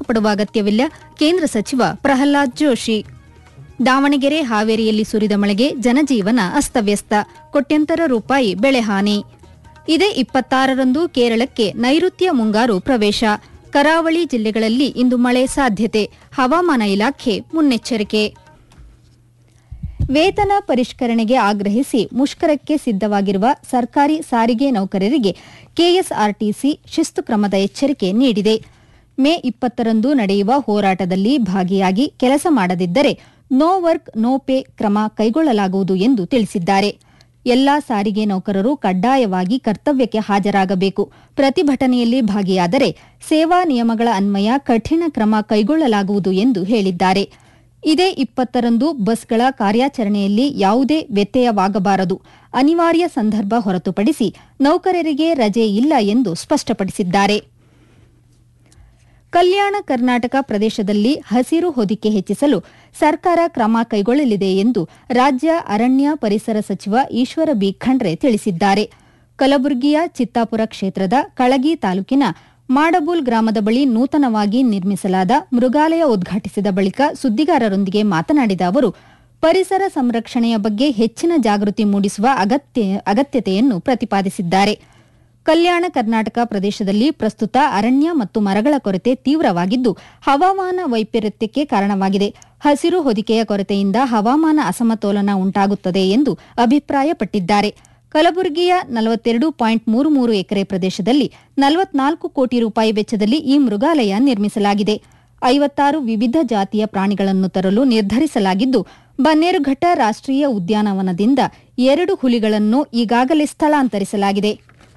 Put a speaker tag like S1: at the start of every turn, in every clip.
S1: ಪಡುವ ಅಗತ್ಯವಿಲ್ಲ ಕೇಂದ್ರ ಸಚಿವ ಪ್ರಹ್ಲಾದ್ ಜೋಶಿ ದಾವಣಗೆರೆ ಹಾವೇರಿಯಲ್ಲಿ ಸುರಿದ ಮಳೆಗೆ ಜನಜೀವನ ಅಸ್ತವ್ಯಸ್ತ ಕೋಟ್ಯಂತರ ರೂಪಾಯಿ ಬೆಳೆಹಾನಿ ಇದೇ ಇಪ್ಪತ್ತಾರರಂದು ಕೇರಳಕ್ಕೆ ನೈಋತ್ಯ ಮುಂಗಾರು ಪ್ರವೇಶ ಕರಾವಳಿ ಜಿಲ್ಲೆಗಳಲ್ಲಿ ಇಂದು ಮಳೆ ಸಾಧ್ಯತೆ ಹವಾಮಾನ ಇಲಾಖೆ ಮುನ್ನೆಚ್ಚರಿಕೆ ವೇತನ ಪರಿಷ್ಕರಣೆಗೆ ಆಗ್ರಹಿಸಿ ಮುಷ್ಕರಕ್ಕೆ ಸಿದ್ದವಾಗಿರುವ ಸರ್ಕಾರಿ ಸಾರಿಗೆ ನೌಕರರಿಗೆ ಕೆಎಸ್ಆರ್ಟಿಸಿ ಶಿಸ್ತು ಕ್ರಮದ ಎಚ್ಚರಿಕೆ ನೀಡಿದೆ ಮೇ ಇಪ್ಪತ್ತರಂದು ನಡೆಯುವ ಹೋರಾಟದಲ್ಲಿ ಭಾಗಿಯಾಗಿ ಕೆಲಸ ಮಾಡದಿದ್ದರೆ ನೋ ವರ್ಕ್ ನೋ ಪೇ ಕ್ರಮ ಕೈಗೊಳ್ಳಲಾಗುವುದು ಎಂದು ತಿಳಿಸಿದ್ದಾರೆ ಎಲ್ಲಾ ಸಾರಿಗೆ ನೌಕರರು ಕಡ್ಡಾಯವಾಗಿ ಕರ್ತವ್ಯಕ್ಕೆ ಹಾಜರಾಗಬೇಕು ಪ್ರತಿಭಟನೆಯಲ್ಲಿ ಭಾಗಿಯಾದರೆ ಸೇವಾ ನಿಯಮಗಳ ಅನ್ವಯ ಕಠಿಣ ಕ್ರಮ ಕೈಗೊಳ್ಳಲಾಗುವುದು ಎಂದು ಹೇಳಿದ್ದಾರೆ ಇದೇ ಇಪ್ಪತ್ತರಂದು ಬಸ್ಗಳ ಕಾರ್ಯಾಚರಣೆಯಲ್ಲಿ ಯಾವುದೇ ವ್ಯತ್ಯಯವಾಗಬಾರದು ಅನಿವಾರ್ಯ ಸಂದರ್ಭ ಹೊರತುಪಡಿಸಿ ನೌಕರರಿಗೆ ರಜೆ ಇಲ್ಲ ಎಂದು ಸ್ಪಷ್ಟಪಡಿಸಿದ್ದಾರೆ ಕಲ್ಯಾಣ ಕರ್ನಾಟಕ ಪ್ರದೇಶದಲ್ಲಿ ಹಸಿರು ಹೊದಿಕೆ ಹೆಚ್ಚಿಸಲು ಸರ್ಕಾರ ಕ್ರಮ ಕೈಗೊಳ್ಳಲಿದೆ ಎಂದು ರಾಜ್ಯ ಅರಣ್ಯ ಪರಿಸರ ಸಚಿವ ಈಶ್ವರ ಬಿ ಖಂಡ್ರೆ ತಿಳಿಸಿದ್ದಾರೆ ಕಲಬುರಗಿಯ ಚಿತ್ತಾಪುರ ಕ್ಷೇತ್ರದ ಕಳಗಿ ತಾಲೂಕಿನ ಮಾಡಬೂಲ್ ಗ್ರಾಮದ ಬಳಿ ನೂತನವಾಗಿ ನಿರ್ಮಿಸಲಾದ ಮೃಗಾಲಯ ಉದ್ಘಾಟಿಸಿದ ಬಳಿಕ ಸುದ್ದಿಗಾರರೊಂದಿಗೆ ಮಾತನಾಡಿದ ಅವರು ಪರಿಸರ ಸಂರಕ್ಷಣೆಯ ಬಗ್ಗೆ ಹೆಚ್ಚಿನ ಜಾಗೃತಿ ಮೂಡಿಸುವ ಅಗತ್ಯ ಅಗತ್ಯತೆಯನ್ನು ಪ್ರತಿಪಾದಿಸಿದ್ದಾರೆ ಕಲ್ಯಾಣ ಕರ್ನಾಟಕ ಪ್ರದೇಶದಲ್ಲಿ ಪ್ರಸ್ತುತ ಅರಣ್ಯ ಮತ್ತು ಮರಗಳ ಕೊರತೆ ತೀವ್ರವಾಗಿದ್ದು ಹವಾಮಾನ ವೈಪರೀತ್ಯಕ್ಕೆ ಕಾರಣವಾಗಿದೆ ಹಸಿರು ಹೊದಿಕೆಯ ಕೊರತೆಯಿಂದ ಹವಾಮಾನ ಅಸಮತೋಲನ ಉಂಟಾಗುತ್ತದೆ ಎಂದು ಅಭಿಪ್ರಾಯಪಟ್ಟಿದ್ದಾರೆ ಕಲಬುರಗಿಯ ನಲವತ್ತೆರಡು ಪಾಯಿಂಟ್ ಮೂರು ಮೂರು ಎಕರೆ ಪ್ರದೇಶದಲ್ಲಿ ನಲವತ್ನಾಲ್ಕು ಕೋಟಿ ರೂಪಾಯಿ ವೆಚ್ಚದಲ್ಲಿ ಈ ಮೃಗಾಲಯ ನಿರ್ಮಿಸಲಾಗಿದೆ ಐವತ್ತಾರು ವಿವಿಧ ಜಾತಿಯ ಪ್ರಾಣಿಗಳನ್ನು ತರಲು ನಿರ್ಧರಿಸಲಾಗಿದ್ದು ಬನ್ನೇರುಘಟ್ಟ ರಾಷ್ಟ್ರೀಯ ಉದ್ಯಾನವನದಿಂದ ಎರಡು ಹುಲಿಗಳನ್ನು ಈಗಾಗಲೇ ಸ್ಥಳಾಂತರಿಸಲಾಗಿದೆ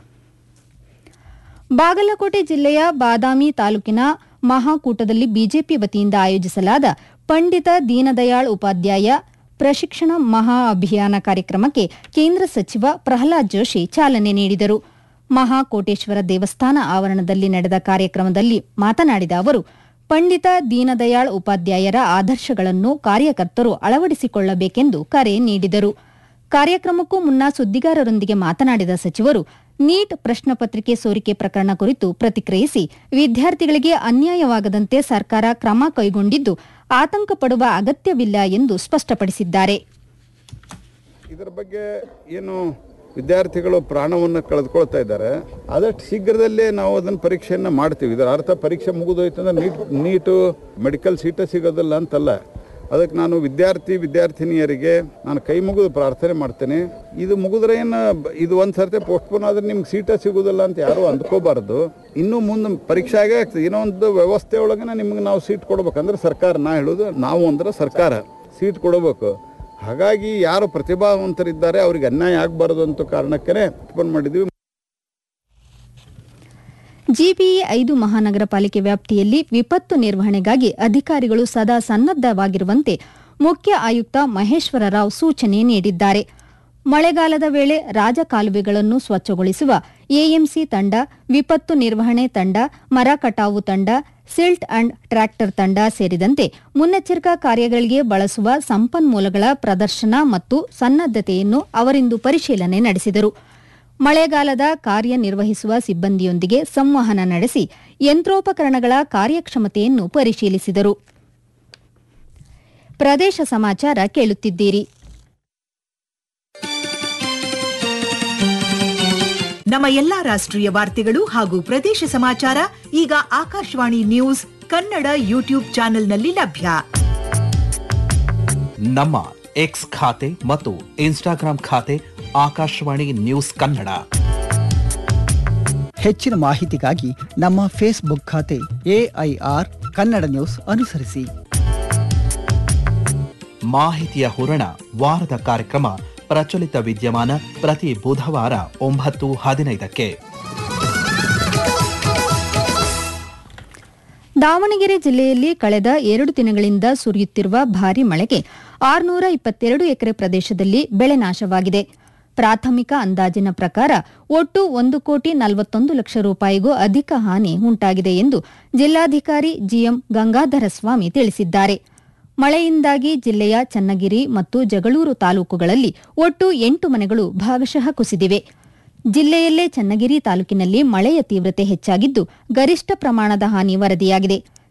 S1: ಬಾಗಲಕೋಟೆ ಜಿಲ್ಲೆಯ ಬಾದಾಮಿ ತಾಲೂಕಿನ ಮಹಾಕೂಟದಲ್ಲಿ ಬಿಜೆಪಿ ವತಿಯಿಂದ ಆಯೋಜಿಸಲಾದ ಪಂಡಿತ ದೀನದಯಾಳ್ ಉಪಾಧ್ಯಾಯ ಪ್ರಶಿಕ್ಷಣ ಮಹಾ ಅಭಿಯಾನ ಕಾರ್ಯಕ್ರಮಕ್ಕೆ ಕೇಂದ್ರ ಸಚಿವ ಪ್ರಹ್ಲಾದ್ ಜೋಶಿ ಚಾಲನೆ ನೀಡಿದರು ಮಹಾಕೋಟೇಶ್ವರ ದೇವಸ್ಥಾನ ಆವರಣದಲ್ಲಿ ನಡೆದ ಕಾರ್ಯಕ್ರಮದಲ್ಲಿ ಮಾತನಾಡಿದ ಅವರು ಪಂಡಿತ ದೀನದಯಾಳ್ ಉಪಾಧ್ಯಾಯರ ಆದರ್ಶಗಳನ್ನು ಕಾರ್ಯಕರ್ತರು ಅಳವಡಿಸಿಕೊಳ್ಳಬೇಕೆಂದು ಕರೆ ನೀಡಿದರು ಕಾರ್ಯಕ್ರಮಕ್ಕೂ ಮುನ್ನ ಸುದ್ದಿಗಾರರೊಂದಿಗೆ ಮಾತನಾಡಿದ ಸಚಿವರು ನೀಟ್ ಪ್ರಶ್ನೆ ಪತ್ರಿಕೆ ಸೋರಿಕೆ ಪ್ರಕರಣ ಕುರಿತು ಪ್ರತಿಕ್ರಿಯಿಸಿ ವಿದ್ಯಾರ್ಥಿಗಳಿಗೆ ಅನ್ಯಾಯವಾಗದಂತೆ ಸರ್ಕಾರ ಕ್ರಮ ಕೈಗೊಂಡಿದ್ದು ಆತಂಕ ಪಡುವ ಅಗತ್ಯವಿಲ್ಲ ಎಂದು ಸ್ಪಷ್ಟಪಡಿಸಿದ್ದಾರೆ
S2: ಇದರ ಬಗ್ಗೆ ಏನು ವಿದ್ಯಾರ್ಥಿಗಳು ಪ್ರಾಣವನ್ನು ಕಳೆದುಕೊಳ್ತಾ ಇದ್ದಾರೆ ಆದಷ್ಟು ಶೀಘ್ರದಲ್ಲೇ ನಾವು ಅದನ್ನು ಪರೀಕ್ಷೆಯನ್ನು ಮಾಡ್ತೀವಿ ಇದರ ಅರ್ಥ ಪರೀಕ್ಷೆ ಮುಗಿದೋಯ್ತು ಅಂದ್ರೆ ನೀಟ್ ನೀಟು ಮೆಡಿಕಲ್ ಸೀಟ ಸಿಗೋದಿಲ್ಲ ಅಂತಲ್ಲ ಅದಕ್ಕೆ ನಾನು ವಿದ್ಯಾರ್ಥಿ ವಿದ್ಯಾರ್ಥಿನಿಯರಿಗೆ ನಾನು ಕೈ ಮುಗಿದು ಪ್ರಾರ್ಥನೆ ಮಾಡ್ತೇನೆ ಇದು ಮುಗಿದ್ರೆ ಏನು ಬ- ಇದು ಒಂದು ಸರ್ತಿ ಪೋಸ್ಟ್ಪೋನ್ ಆದ್ರೆ ನಿಮ್ಗೆ ಸೀಟ ಸಿಗೋದಿಲ್ಲ ಅಂತ ಯಾರೂ ಅಂದ್ಕೋಬಾರ್ದು ಇನ್ನೂ ಮುಂದೆ ಪರೀಕ್ಷೆ ಆಗೇ ಆಗ್ತದೆ ಏನೋ ಒಂದು ವ್ಯವಸ್ಥೆ ಒಳಗೆ ನಿಮ್ಗೆ ನಾವು ಸೀಟ್ ಕೊಡ್ಬೇಕಂದ್ರೆ ಸರ್ಕಾರ ನಾ ಹೇಳೋದು ನಾವು ಅಂದ್ರೆ ಸರ್ಕಾರ ಸೀಟ್ ಕೊಡಬೇಕು ಹಾಗಾಗಿ ಯಾರು ಪ್ರತಿಭಾವಂತರಿದ್ದಾರೆ ಅವ್ರಿಗೆ ಅನ್ಯಾಯ ಆಗಬಾರ್ದು ಅಂತ ಕಾರಣಕ್ಕೇ ಓಪನ್ ಮಾಡಿದ್ವಿ
S1: ಜಿಬಿಇ ಐದು ಮಹಾನಗರ ಪಾಲಿಕೆ ವ್ಯಾಪ್ತಿಯಲ್ಲಿ ವಿಪತ್ತು ನಿರ್ವಹಣೆಗಾಗಿ ಅಧಿಕಾರಿಗಳು ಸದಾ ಸನ್ನದ್ದವಾಗಿರುವಂತೆ ಮುಖ್ಯ ಆಯುಕ್ತ ಮಹೇಶ್ವರ ರಾವ್ ಸೂಚನೆ ನೀಡಿದ್ದಾರೆ ಮಳೆಗಾಲದ ವೇಳೆ ರಾಜಕಾಲುವೆಗಳನ್ನು ಸ್ವಚ್ಛಗೊಳಿಸುವ ಎಎಂಸಿ ತಂಡ ವಿಪತ್ತು ನಿರ್ವಹಣೆ ತಂಡ ಮರ ಕಟಾವು ತಂಡ ಸಿಲ್ಟ್ ಅಂಡ್ ಟ್ರ್ಯಾಕ್ಟರ್ ತಂಡ ಸೇರಿದಂತೆ ಮುನ್ನೆಚ್ಚರಿಕಾ ಕಾರ್ಯಗಳಿಗೆ ಬಳಸುವ ಸಂಪನ್ಮೂಲಗಳ ಪ್ರದರ್ಶನ ಮತ್ತು ಸನ್ನದ್ದತೆಯನ್ನು ಅವರಿಂದು ಪರಿಶೀಲನೆ ನಡೆಸಿದರು ಮಳೆಗಾಲದ ಕಾರ್ಯನಿರ್ವಹಿಸುವ ಸಿಬ್ಬಂದಿಯೊಂದಿಗೆ ಸಂವಹನ ನಡೆಸಿ ಯಂತ್ರೋಪಕರಣಗಳ ಕಾರ್ಯಕ್ಷಮತೆಯನ್ನು ಪರಿಶೀಲಿಸಿದರು ಪ್ರದೇಶ ಸಮಾಚಾರ ಕೇಳುತ್ತಿದ್ದೀರಿ
S3: ನಮ್ಮ ಎಲ್ಲಾ ರಾಷ್ಟ್ರೀಯ ವಾರ್ತೆಗಳು ಹಾಗೂ ಪ್ರದೇಶ ಸಮಾಚಾರ ಈಗ ಆಕಾಶವಾಣಿ ನ್ಯೂಸ್ ಕನ್ನಡ ಯೂಟ್ಯೂಬ್ ಚಾನೆಲ್ನಲ್ಲಿ ಲಭ್ಯ
S4: ನಮ್ಮ ಎಕ್ಸ್ ಖಾತೆ ಮತ್ತು ಇನ್ಸ್ಟಾಗ್ರಾಂ ಖಾತೆ ಆಕಾಶವಾಣಿ ನ್ಯೂಸ್ ಕನ್ನಡ
S5: ಹೆಚ್ಚಿನ ಮಾಹಿತಿಗಾಗಿ ನಮ್ಮ ಫೇಸ್ಬುಕ್ ಖಾತೆ ಎಐಆರ್ ಕನ್ನಡ ನ್ಯೂಸ್ ಅನುಸರಿಸಿ
S4: ಮಾಹಿತಿಯ ಹೂರಣ ವಾರದ ಕಾರ್ಯಕ್ರಮ ಪ್ರಚಲಿತ ವಿದ್ಯಮಾನ ಪ್ರತಿ ಬುಧವಾರ ಒಂಬತ್ತು ಹದಿನೈದಕ್ಕೆ
S1: ದಾವಣಗೆರೆ ಜಿಲ್ಲೆಯಲ್ಲಿ ಕಳೆದ ಎರಡು ದಿನಗಳಿಂದ ಸುರಿಯುತ್ತಿರುವ ಭಾರೀ ಮಳೆಗೆ ಆರುನೂರ ಇಪ್ಪತ್ತೆರಡು ಎಕರೆ ಪ್ರದೇಶದಲ್ಲಿ ಬೆಳೆ ನಾಶವಾಗಿದೆ ಪ್ರಾಥಮಿಕ ಅಂದಾಜಿನ ಪ್ರಕಾರ ಒಟ್ಟು ಒಂದು ಕೋಟಿ ನಲವತ್ತೊಂದು ಲಕ್ಷ ರೂಪಾಯಿಗೂ ಅಧಿಕ ಹಾನಿ ಉಂಟಾಗಿದೆ ಎಂದು ಜಿಲ್ಲಾಧಿಕಾರಿ ಜಿಎಂ ಗಂಗಾಧರ ಸ್ವಾಮಿ ತಿಳಿಸಿದ್ದಾರೆ ಮಳೆಯಿಂದಾಗಿ ಜಿಲ್ಲೆಯ ಚನ್ನಗಿರಿ ಮತ್ತು ಜಗಳೂರು ತಾಲೂಕುಗಳಲ್ಲಿ ಒಟ್ಟು ಎಂಟು ಮನೆಗಳು ಭಾಗಶಃ ಕುಸಿದಿವೆ ಜಿಲ್ಲೆಯಲ್ಲೇ ಚನ್ನಗಿರಿ ತಾಲೂಕಿನಲ್ಲಿ ಮಳೆಯ ತೀವ್ರತೆ ಹೆಚ್ಚಾಗಿದ್ದು ಗರಿಷ್ಠ ಪ್ರಮಾಣದ ಹಾನಿ ವರದಿಯಾಗಿದೆ